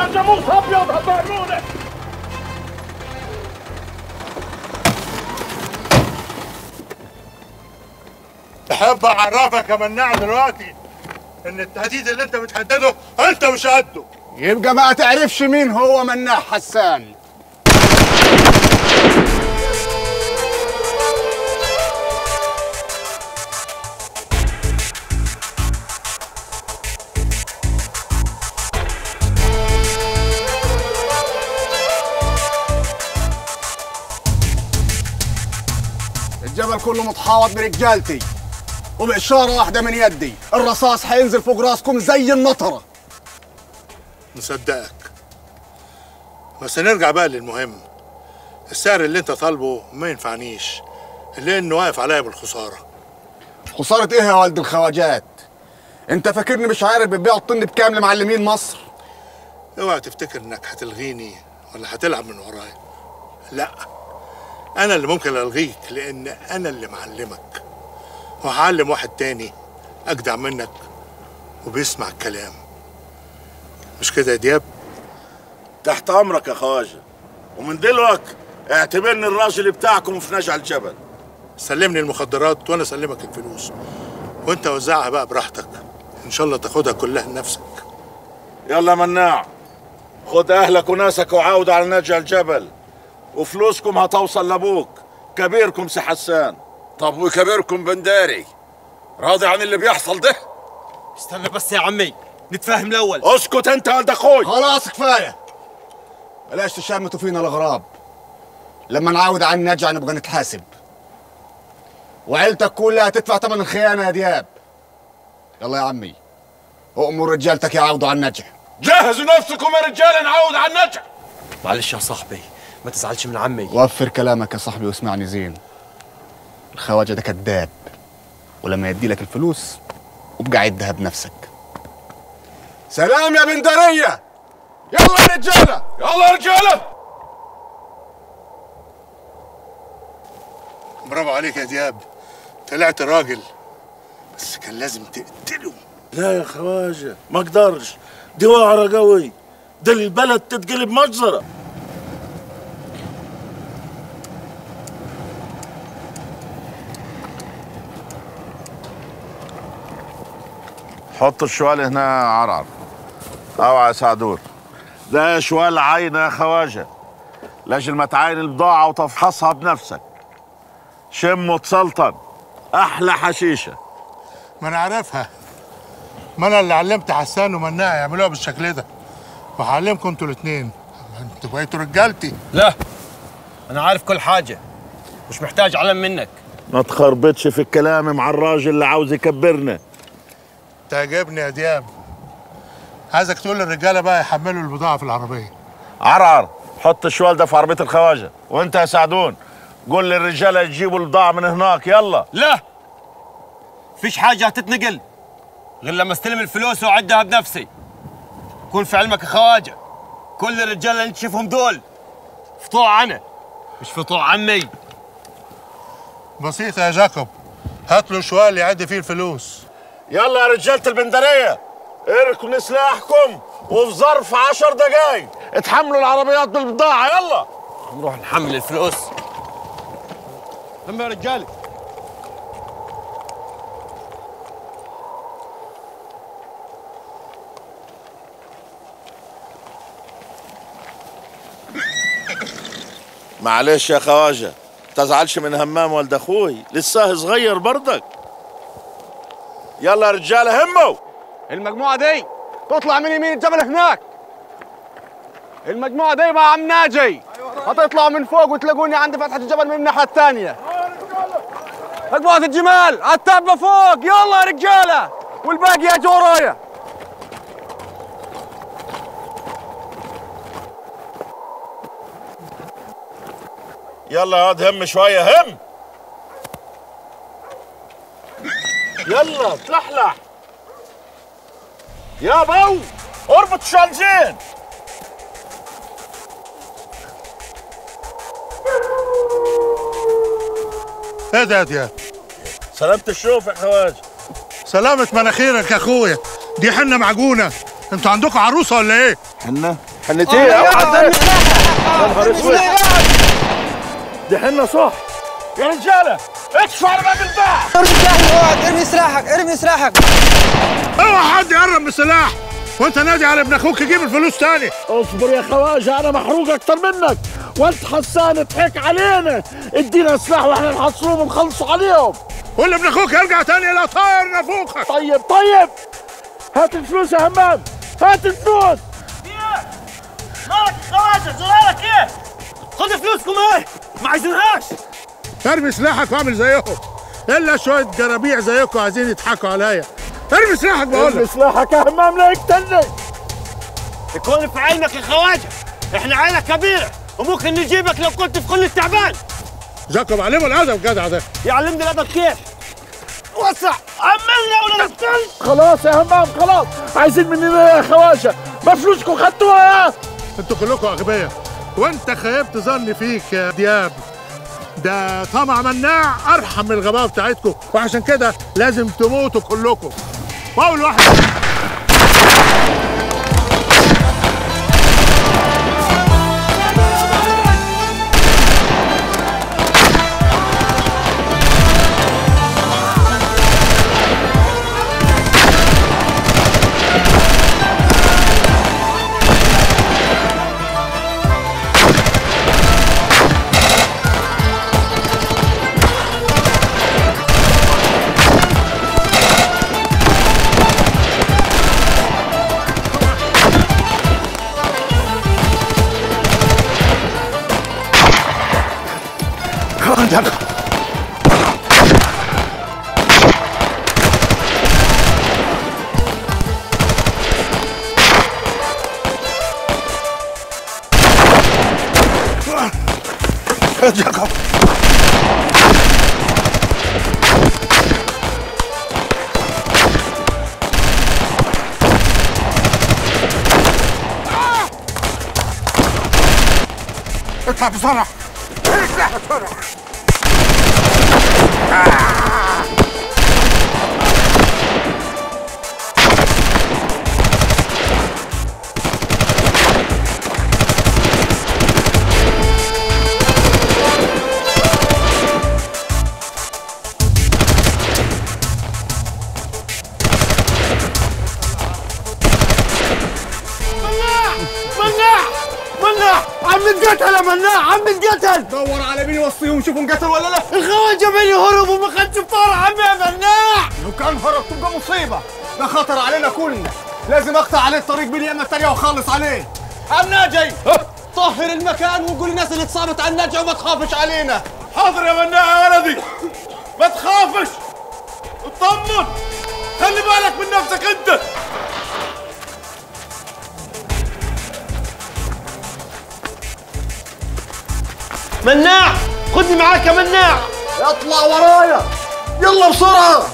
يا جاموس ابيض هتعملوني احب اعرفك يا مناع دلوقتي ان التهديد اللي انت بتهدده انت مش قده يبقى ما تعرفش مين هو مناع حسان الجبل كله متحاوط برجالتي وبإشارة واحدة من يدي الرصاص هينزل فوق راسكم زي النطرة مصدقك بس نرجع بقى للمهم السعر اللي انت طالبه ما ينفعنيش لانه واقف عليا بالخساره خسارة ايه يا والد الخواجات انت فاكرني مش عارف بتبيع الطن بكام لمعلمين مصر اوعى تفتكر انك هتلغيني ولا هتلعب من ورايا لا انا اللي ممكن الغيك لان انا اللي معلمك وهعلم واحد تاني اجدع منك وبيسمع الكلام مش كده يا دياب تحت امرك يا خواجه ومن دلوقتي اعتبرني الراجل بتاعكم في نجع الجبل سلمني المخدرات وانا اسلمك الفلوس وانت وزعها بقى براحتك ان شاء الله تاخدها كلها لنفسك يلا مناع خد اهلك وناسك وعاود على نجع الجبل وفلوسكم هتوصل لابوك كبيركم سي حسان طب وكبيركم بنداري راضي عن اللي بيحصل ده استنى بس يا عمي نتفاهم الاول اسكت انت يا ولد اخوي خلاص كفاية بلاش تشمتوا فينا الغراب لما نعاود عن النجع نبقى نتحاسب وعيلتك كلها تدفع ثمن الخيانة يا دياب يلا يا عمي أؤمر رجالتك يعاودوا عن النجع جهزوا نفسكم يا رجال نعود على النجع معلش يا صاحبي ما تزعلش من عمي وفر كلامك يا صاحبي واسمعني زين الخواجة ده كذاب ولما يدي لك الفلوس وابقى عدها بنفسك سلام يا بندرية يلا يا رجالة يلا يا رجاله برافو عليك يا دياب طلعت راجل بس كان لازم تقتله لا يا خواجه ما اقدرش دي وعرة قوي ده البلد تتقلب مجزرة حط الشوال هنا يا عرعر اوعى يا سعدور ده شوال عين يا خواجه لاجل ما تعاين البضاعة وتفحصها بنفسك شم وتسلطن احلى حشيشه ما انا عارفها ما انا اللي علمت حسان ومناع يعملوها بالشكل ده وهعلمكم انتوا الاثنين انتوا بقيتوا رجالتي لا انا عارف كل حاجه مش محتاج علم منك ما تخربطش في الكلام مع الراجل اللي عاوز يكبرنا تعجبني يا دياب عايزك تقول للرجاله بقى يحملوا البضاعه في العربيه عرعر حط الشوال ده في عربيه الخواجه وانت يا سعدون قول للرجاله يجيبوا البضاعه من هناك يلا لا فيش حاجه هتتنقل غير لما استلم الفلوس واعدها بنفسي كون في علمك يا خواجه كل الرجال اللي انت تشوفهم دول فطوع انا مش فطوع عمي بسيطه يا جاكوب هات له شوال يعد فيه الفلوس يلا يا رجاله البندريه اركنوا سلاحكم وفي ظرف عشر دقايق اتحملوا العربيات بالبضاعه يلا نروح نحمل الفلوس هم يا رجالي معلش يا خواجه تزعلش من همام ولد اخوي لسه صغير برضك يلا يا رجاله هموا المجموعة دي تطلع من يمين الجبل هناك المجموعة دي مع عم ناجي هتطلعوا من فوق وتلاقوني عند فتحة الجبل من الناحية الثانية مجموعة الجمال عالتابة فوق يلا يا رجالة والباقي يجوا ورايا يلا يا واد هم شويه هم يلا تلحلح يا بو اربط شال زين ايه ده يا دياب سلامة الشوف يا خواجه سلامة مناخيرك يا اخويا دي حنة معجونة انتوا عندكم عروسة ولا ايه؟ حنة حنتيه اوعى يا نهار اسود دي حنه صح يا رجاله ادفع على باب الباب ارمي سلاحك اقعد ارمي سلاحك ارمي سلاحك اوعى حد يقرب من السلاح وانت نادي على ابن اخوك يجيب الفلوس تاني اصبر يا خواجه انا محروق اكتر منك وانت حسان ضحك علينا ادينا سلاح واحنا نحصروهم ونخلصوا عليهم قول ابن اخوك يرجع تاني الى طاير نافوخك طيب طيب هات الفلوس يا همام هات الفلوس مالك خواجه زرارك ايه؟ خد فلوسكم ايه؟ ما عايزينهاش ارمي سلاحك واعمل زيهم الا شويه جرابيع زيكم عايزين يضحكوا عليا ارمي سلاحك بقول ارمي لك سلاحك يا همام لا يقتلني يكون في علمك يا خواجه احنا عيله كبيره وممكن نجيبك لو كنت في كل تعبان جاكم علموا الادب جدع ده يعلمني الادب كيف؟ وسع عملنا ولا نقتل خلاص يا همام خلاص عايزين مننا يا خواجه ما فلوسكم خدتوها انتوا كلكم اغبياء وانت خيبت ظني فيك يا دياب ده طمع مناع ارحم من الغباء بتاعتكم وعشان كده لازم تموتوا كلكم واول واحد اطلع بسرعه اطلع بسرعه مناع مناع عم نتقتل يا مناع عم نتقتل دور على مين يوصيهم شوفوا انقتل ولا لا الخواجه بيني هرب وما خدش فطار عمي يا مناع لو كان هرب تبقى مصيبه ده خطر علينا كلنا لازم اقطع عليه الطريق باليمه التانيه واخلص عليه عنا جاي طهر المكان وقول للناس اللي اتصابت على النجع وما تخافش علينا حاضر يا مناع يا ولدي ما تخافش اطمن خلي بالك من نفسك انت مناع خدني معاك يا مناع اطلع ورايا يلا بسرعه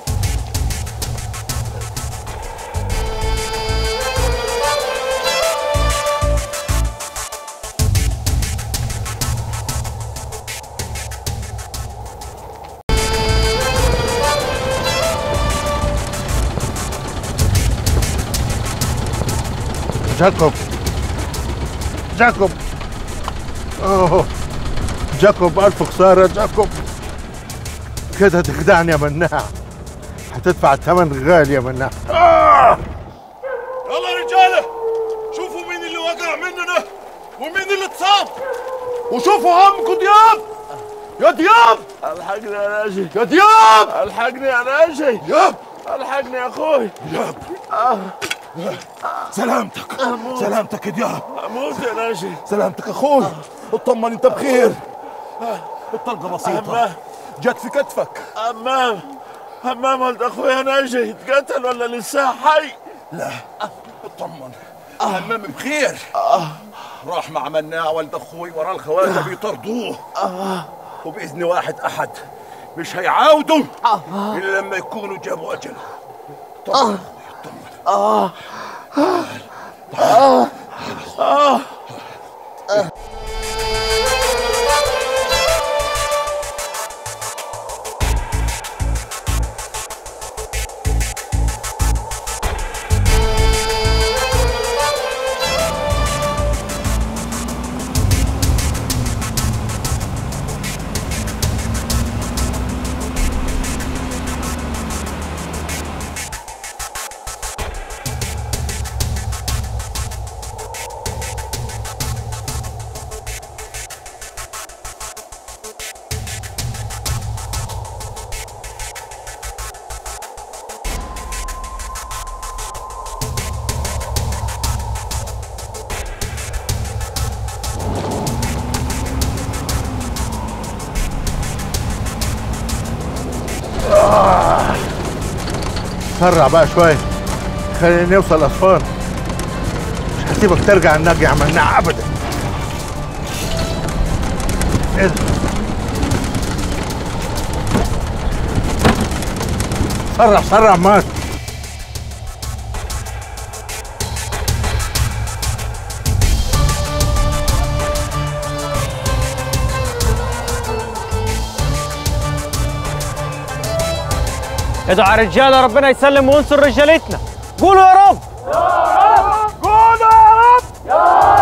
جاكوب جاكوب اوه جاكوب الف خساره جاكوب كده تخدعني يا مناع هتدفع الثمن غالي يا مناع يلا يا رجاله شوفوا مين اللي وقع مننا ومين اللي اتصاب وشوفوا عمكم دياب يا دياب الحقني يا ناجي يا دياب الحقني يا ناجي دياب الحقني يا اخوي دياب سلامتك سلامتك يا دياب اموت يا ناجي سلامتك اخوي اطمن انت بخير الطلقه بسيطه جت في كتفك همام همام ولد اخويا ناجي اتقتل ولا لسه حي اطمن همام بخير راح مع مناع ولد اخوي وراه الخواجه بيطردوه وباذن واحد احد مش هيعاودوا الا لما يكونوا جابوا اجله طمن طمن سرع بقى شويه خلينا نوصل اسوان مش هسيبك ترجع النجي يا مناع ابدا ايه ده؟ سرع سرع مات ادعوا يا رجاله ربنا يسلم وينصر رجالتنا قولوا يا رب قولوا يا رب